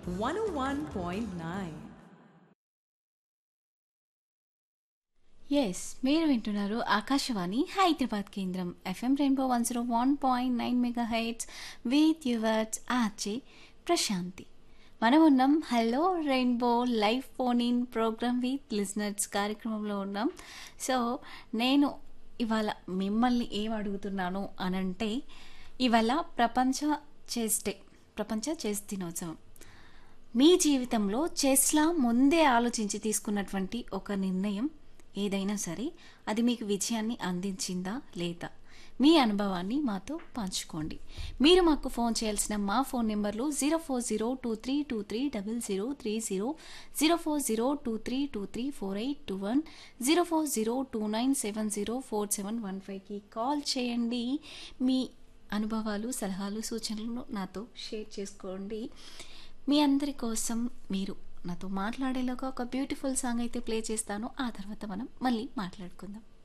101.9. Yes మీరు వింటున్నారు ఆకాశవాణి హైదరాబాద్ కేంద్రం FM rainbow one zero one point nine mega hits with yours RJ Prashanthi మనం ఉన్నాం hello rainbow live phone in program with listeners కార్యక్రమంలో ఉన్నాం సో నేను ఇవాళ మిమ్మల్ని ఏం అడుగుతున్నాను అనంటే ఇవాళ ప్రపంచ చెస్ డే ప్రపంచ చెస్ దినోత్సవం మీ జీవితంలో చెస్లా ముందే ఆలోచించి తీసుకున్నటువంటి ఒక నిర్ణయం ఏదైనా సరే అది మీకు విజయాన్ని అందించిందా లేదా మీ అనుభవాన్ని మాతో పంచుకోండి మీరు మాకు ఫోన్ చేయాల్సిన మా ఫోన్ నెంబర్లు zero four zero two three two three double zero three zero zero four zero two three two three four eight two one zero four zero two nine seven zero four seven one ఫైవ్కి call చేయండి మీ అనుభవాలు సలహాలు సూచనలను నాతో share చేసుకోండి మీ అందరి కోసం మీరు నాతో మాట్లాడేలాగా ఒక బ్యూటిఫుల్ సాంగ్ అయితే ప్లే చేస్తాను ఆ తర్వాత మనం మళ్ళీ మాట్లాడుకుందాం